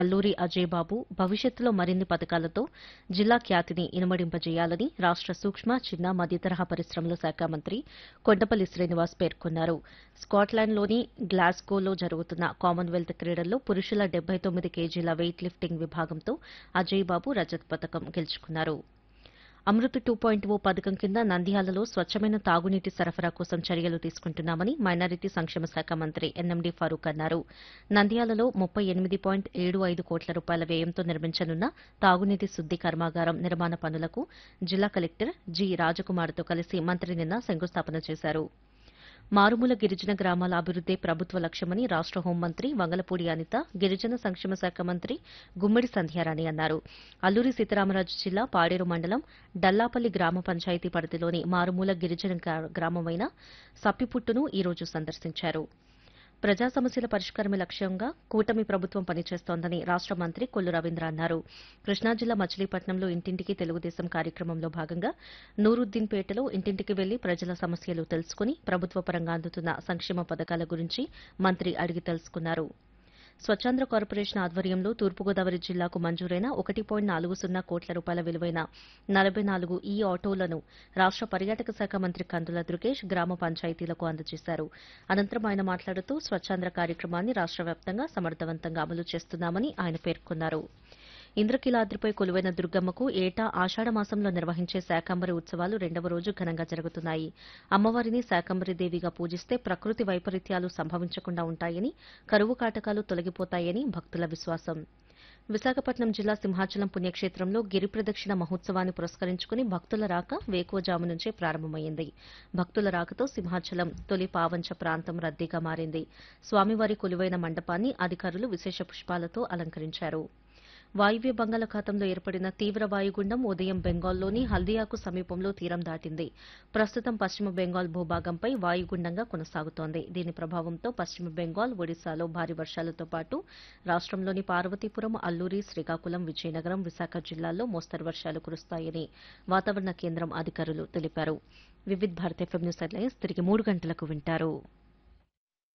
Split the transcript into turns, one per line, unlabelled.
అల్లూరి అజయ్ బాబు భవిష్యత్తులో మరిన్ని పథకాలతో జిల్లా ఖ్యాతిని ఇనుమడింపజేయాలని రాష్ట సూక్ష్మ చిన్న మధ్యతరహా పరిశ్రమల శాఖ మంత్రి కొండపల్లి శ్రీనివాస్ పేర్కొన్నారు స్కాట్లాండ్లోని గ్లాస్గోలో జరుగుతున్న కామన్వెల్త్ క్రీడల్లో పురుషుల డెబ్బై తొమ్మిది కేజీల వెయిట్ లిఫ్టింగ్ విభాగంతో అజయ్ బాబు రజత్ పథకం గెలుచుకున్నారు అమృత్ టూ పాయింట్ ఓ పథకం కింద నంద్యాలలో స్వచ్ఛమైన తాగునీటి సరఫరా కోసం చర్యలు తీసుకుంటున్నామని మైనారిటీ సంక్షేమ శాఖ మంత్రి ఎన్ఎండి ఫరూక్ అన్నారు నంద్యాలలో ముప్పై ఎనిమిది పాయింట్ ఏడు ఐదు కోట్ల రూపాయల వ్యయంతో నిర్మించనున్న తాగునీటి శుద్ది కర్మాగారం నిర్మాణ పనులకు జిల్లా కలెక్టర్ జి రాజకుమార్తో కలిసి మంత్రి నిన్న శంకుస్థాపన చేశారు మారుమూల గిరిజన గ్రామాల అభివృద్దే ప్రభుత్వ లక్ష్యమని రాష్ట హోంమంత్రి వంగలపూడి అనిత గిరిజన సంక్షేమ శాఖ మంత్రి గుమ్మడి సంధ్యారాణి అన్నారు అల్లూరి సీతారామరాజు జిల్లా పాడేరు మండలం డల్లాపల్లి గ్రామ పంచాయతీ పరిధిలోని మారుమూల గిరిజన గ్రా- గ్రామమైన సప్పిపుట్టును ఈ రోజు సందర్శించారు ప్రజా సమస్యల పరిష్కారమే లక్ష్యంగా కూటమి ప్రభుత్వం పనిచేస్తోందని రాష్ట మంత్రి కొల్లు రవీంద్ర అన్నారు కృష్ణా జిల్లా మచిలీపట్నంలో ఇంటింటికి తెలుగుదేశం కార్యక్రమంలో భాగంగా నూరుద్దీన్పేటలో ఇంటింటికి వెళ్లి ప్రజల సమస్యలు తెలుసుకుని ప్రభుత్వ పరంగా అందుతున్న సంక్షేమ పథకాల గురించి మంత్రి అడిగి తెలుసుకున్నారు స్వచ్ఛాంధ్ర కార్పొరేషన్ ఆధ్వర్యంలో తూర్పుగోదావరి జిల్లాకు మంజూరైన ఒకటి పాయింట్ నాలుగు సున్నా కోట్ల రూపాయల విలువైన నలభై నాలుగు ఈ ఆటోలను రాష్ట పర్యాటక శాఖ మంత్రి కందుల దుర్గేష్ గ్రామ పంచాయతీలకు అందజేశారు అనంతరం ఆయన మాట్లాడుతూ స్వచ్ఛాంధ్ర కార్యక్రమాన్ని రాష్ట వ్యాప్తంగా సమర్థవంతంగా అమలు చేస్తున్నామని ఆయన పేర్కొన్నారు ఇంద్రకీలాద్రిపై కొలువైన దుర్గమ్మకు ఏటా ఆషాఢ మాసంలో నిర్వహించే శాకంబరి ఉత్సవాలు రెండవ రోజు ఘనంగా జరుగుతున్నాయి అమ్మవారిని శాకంబరి దేవిగా పూజిస్తే ప్రకృతి వైపరీత్యాలు సంభవించకుండా ఉంటాయని కరువు కాటకాలు తొలగిపోతాయని భక్తుల విశ్వాసం విశాఖపట్నం జిల్లా సింహాచలం పుణ్యక్షేత్రంలో గిరి ప్రదక్షిణ మహోత్సవాన్ని పురస్కరించుకుని భక్తుల రాక వేకువజాము నుంచే ప్రారంభమైంది భక్తుల రాకతో సింహాచలం తొలి పావంచ ప్రాంతం రద్దీగా మారింది స్వామివారి కొలువైన మండపాన్ని అధికారులు విశేష పుష్పాలతో అలంకరించారు వాయువ్య బంగాళాఖాతంలో ఏర్పడిన తీవ్ర వాయుగుండం ఉదయం బెంగాల్లోని హల్దియాకు సమీపంలో తీరం దాటింది ప్రస్తుతం పశ్చిమ బెంగాల్ భూభాగంపై వాయుగుండంగా కొనసాగుతోంది దీని ప్రభావంతో పశ్చిమ బెంగాల్ ఒడిశాలో భారీ వర్షాలతో పాటు రాష్ట్రంలోని పార్వతీపురం అల్లూరి శ్రీకాకుళం విజయనగరం విశాఖ జిల్లాల్లో మోస్తరు వర్షాలు కురుస్తాయని వాతావరణ కేంద్రం అధికారులు తెలిపారు Vividh Bharat FM news headlines తిరిగి మూడు గంటలకు వింటారు